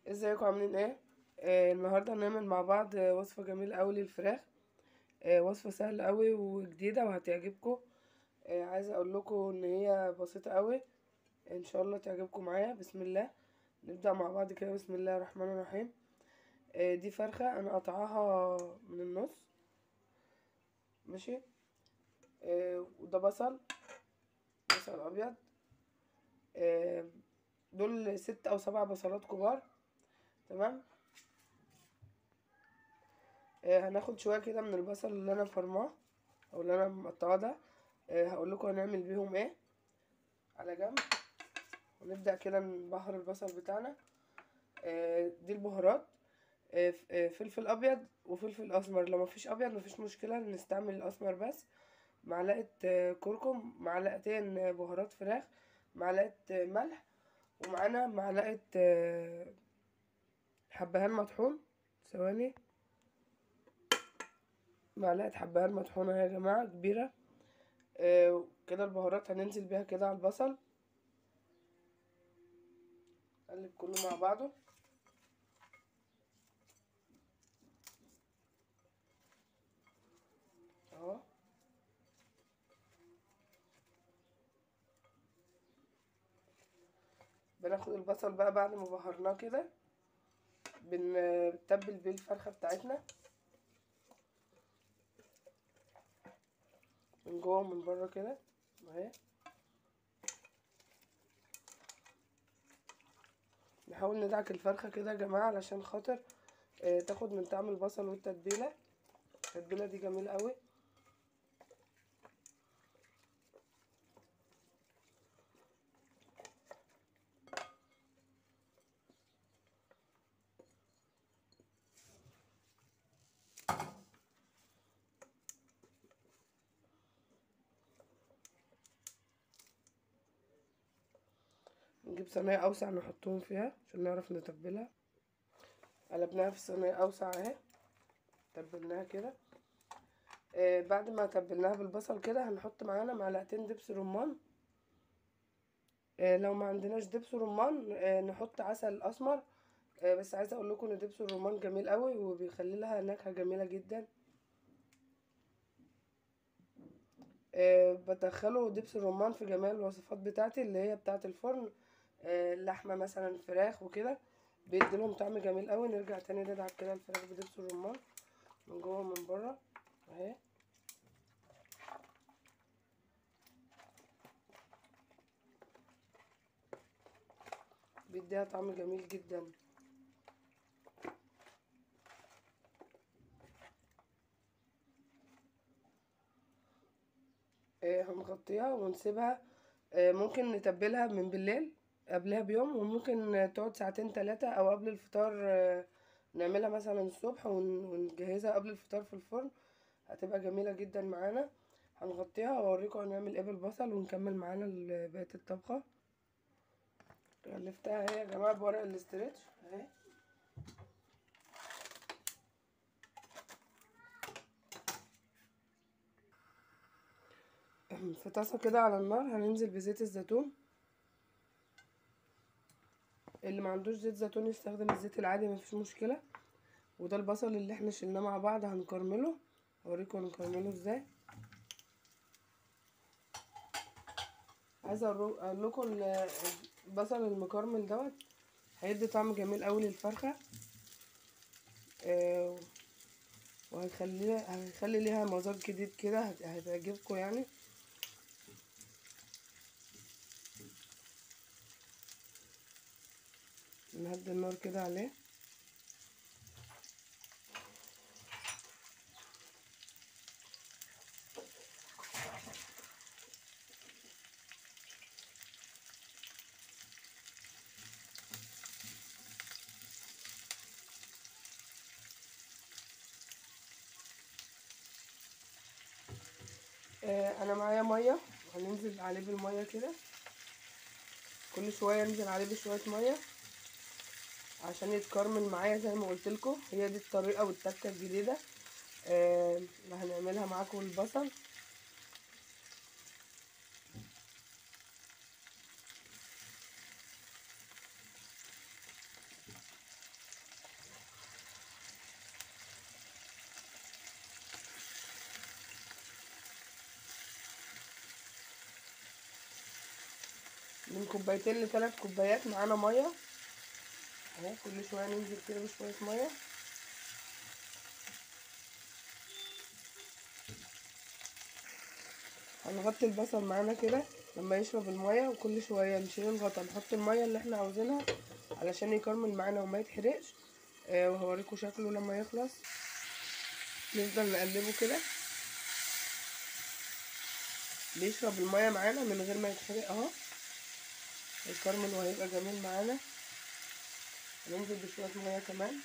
ازيكم عاملين ايه آه النهارده هنعمل مع بعض آه، وصفه جميله قوي للفراخ آه وصفه سهله قوي وجديده وهتعجبكم آه عايزه اقول لكم ان هي بسيطه قوي ان شاء الله تعجبكم معايا بسم الله نبدا مع بعض كده بسم الله الرحمن الرحيم آه دي فرخه انا قطعها من النص ماشي آه وده بصل بصل ابيض آه دول ست او سبع بصلات كبار تمام آه هناخد شويه كده من البصل اللي انا فرماه او اللي انا مقطعاه ده آه هقول لكم هنعمل بيهم ايه على جنب ونبدا كده نبهر البصل بتاعنا آه دي البهارات آه ف- آه فلفل ابيض وفلفل اسمر لو مفيش ابيض مفيش مشكله نستعمل الاسمر بس معلقه آه كركم معلقتين آه، بهارات فراخ معلقه آه، ملح ومعانا معلقه آه، حبهان مطحون ثواني معلقه حبهان مطحونه يا جماعه كبيره آه كده البهارات هننزل بيها كده على البصل نقلب كله مع بعضه اهو بناخد البصل بقى بعد ما بهرناه كده بنتبل بيه الفرخه بتاعتنا من جوه ومن بره كده اهي نحاول ندعك الفرخه كده يا جماعه علشان خاطر آه، تاخد من طعم البصل والتتبيله التتبيله دي جميله قوي نجيب صينيه اوسع نحطهم فيها عشان نعرف نتبلها قلبناها في صينيه اوسع اهي تبلناها كده آه بعد ما تبلناها بالبصل كده هنحط معانا معلقتين دبس رمان آه لو ما عندناش دبس رمان آه نحط عسل اسمر آه بس عايزه اقول لكم ان دبس الرمان جميل قوي وبيخلي لها نكهه جميله جدا آه بدخله دبس الرمان في جميع الوصفات بتاعتي اللي هي بتاعه الفرن آه اللحمه مثلا فراخ وكده بيدي لهم طعم جميل قوي نرجع تاني ندعك كده الفراخ بدبس الرمان من جوه ومن بره اهي بيديها طعم جميل جدا آه، هنغطيها ونسيبها آه، ممكن نتبلها من بالليل قبلها بيوم وممكن آه، تقعد ساعتين تلاتة او قبل الفطار آه، نعملها مثلا الصبح ون- ونجهزها قبل الفطار في الفرن هتبقى جميلة جدا معانا هنغطيها واوريكم هنعمل ايه بالبصل ونكمل معانا ال- بقية الطبخة غلفتها اهي يا جماعة بورق الاسترتش اهي في طاسة كده على النار هننزل بزيت الزيتون اللي ما عندوش زيت زيتون يستخدم الزيت العادي مفيش مشكلة وده البصل اللي احنا شلناه مع بعض هنكرمله اوريكم هنكرمله ازاي عايزه أورو- اقول لكم ال- البصل المكرمل دوت هيدي طعم جميل قوي للفرخه آه، وهيخليها هيخلي ليها مذاق جديد كده هت- هتعجبكم يعني نهدي النار كده عليه آه، انا معايا ميه هننزل عليه بالميه كده كل شويه انزل عليه بشويه ميه عشان يتكرمل معايا زي ما قلت لكم هي دي الطريقه والتكه الجديده آه، اللي هنعملها معاكم البصل من كوبايتين لثلاث كوبايات معانا ميه اهو كل شويه ننزل كده بشويه ميه هنغطي البصل معانا كده لما يشرب الميه وكل شويه نشيل الغطا نحط الميه اللي احنا عاوزينها علشان يكرمل معانا وما يتحرقش آه وهوريكم شكله لما يخلص نفضل نقلبه كده بيشرب الميه معانا من غير ما يتحرق اهو هيكرمل وهيبقى جميل معانا هننزل بشويه ميه كمان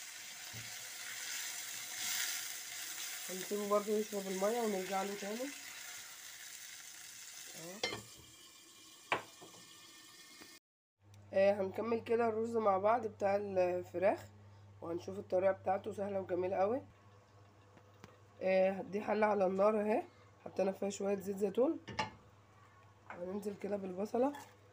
هنسيبه برضو يشرب الميه ونرجع له تاني اهو آه هنكمل كده الرز مع بعض بتاع الفراخ وهنشوف الطريقه بتاعته سهله وجميله قوي آه دي حله على النار اهي حطينا فيها شويه زيت زيتون هننزل كده بالبصله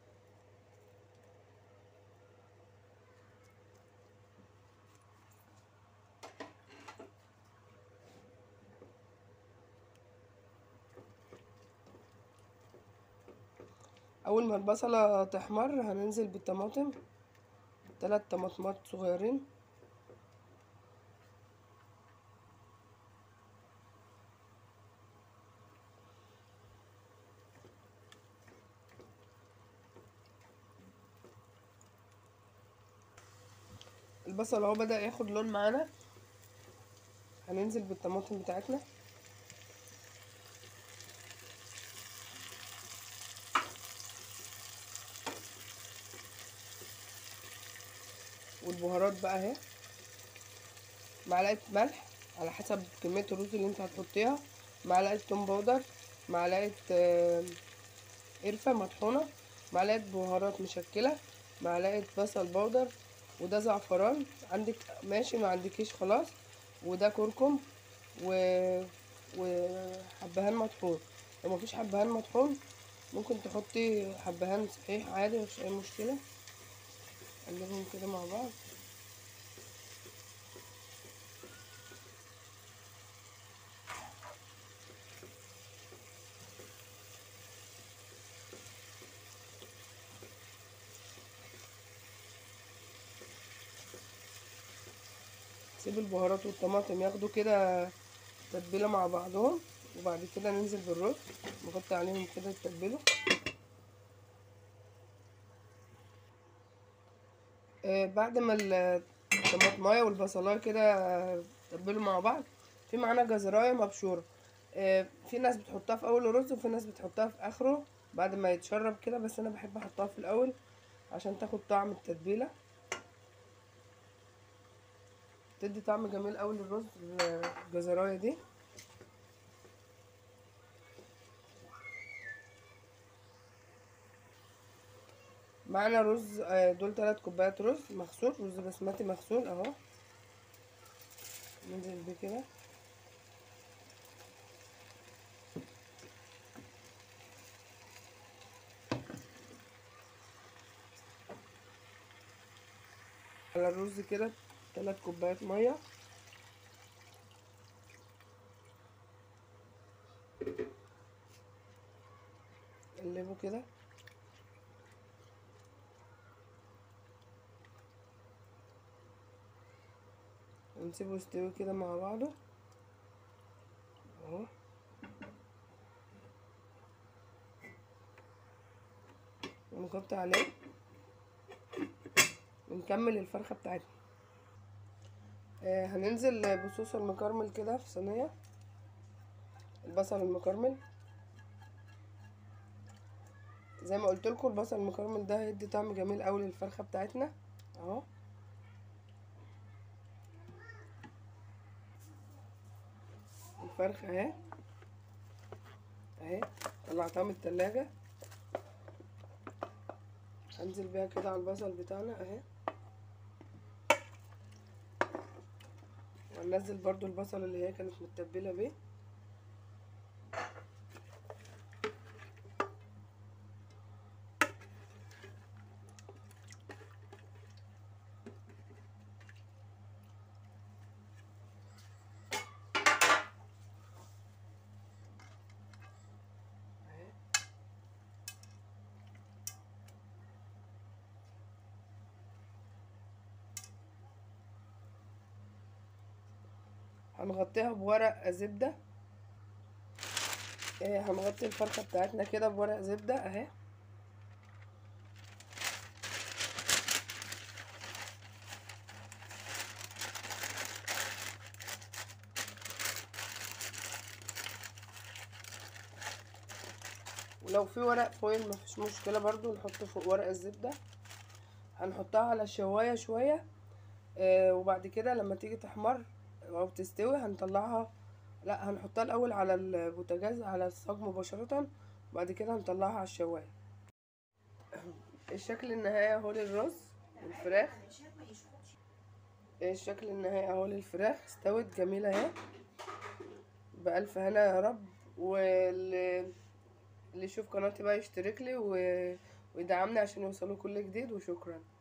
اول ما البصله تحمر هننزل بالطماطم ثلاث طماطمات صغيرين البصل اهو بدأ ياخد لون معانا هننزل بالطماطم بتاعتنا والبهارات بقى اهي معلقه ملح على حسب كميه الرز اللي انت هتحطيها معلقه توم باودر معلقه قرفه مطحونه معلقه بهارات مشكله معلقه بصل باودر وده زعفران عندك ماشي ما عندكيش خلاص وده كركم و وحبهان مطحون لو مفيش حبهان مطحون ممكن تحطي حبهان صحيح عادي مفيش اي مشكله نقلبهم كده مع بعض سيب البهارات والطماطم ياخدوا كده تتبيله مع بعضهم وبعد كده ننزل بالرز نغطي عليهم كده يتبلوا آه بعد ما الطماطمايه والبصلايه كده تبلوا مع بعض في معانا جزرايه مبشوره آه في ناس بتحطها في اول الرز وفي ناس بتحطها في اخره بعد ما يتشرب كده بس انا بحب احطها في الاول عشان تاخد طعم التتبيله تدي طعم جميل قوي للرز الجزرايه دي معانا رز دول تلات كوبايات رز مغسول رز بسمتي مغسول اهو ننزل بيه كده على الرز كده تلات كوبايات ميه نقلبه كده ونسيبه يستوي كده مع بعضه اهو ونغطي عليه ونكمل الفرخه بتاعتنا آه هننزل بصوص المكرمل كده في صينيه البصل المكرمل زي ما قلت لكم البصل المكرمل ده هيدي طعم جميل قوي للفرخه بتاعتنا اهو الفرخه اهي اهي طلعتها من التلاجة هنزل بيها كده على البصل بتاعنا اهي وهنزل برضو البصل اللي هي كانت متبله بيه هنغطيها بورق زبدة آه، هنغطي الفرخة بتاعتنا كده بورق زبدة اهي ولو في ورق فويل مفيش مشكلة برضو نحطه فوق ورق الزبدة هنحطها على الشواية شوية آه وبعد كده لما تيجي تحمر او تستوي هنطلعها لا هنحطها الاول على البوتاجاز على الصاج مباشرة وبعد كده هنطلعها على الشواية الشكل النهائي اهو للرز والفراخ الشكل النهائي اهو للفراخ استوت جميلة اهي بألف هنا يا رب واللي اللي يشوف قناتي بقى يشترك لي و... ويدعمني عشان يوصله كل جديد وشكرا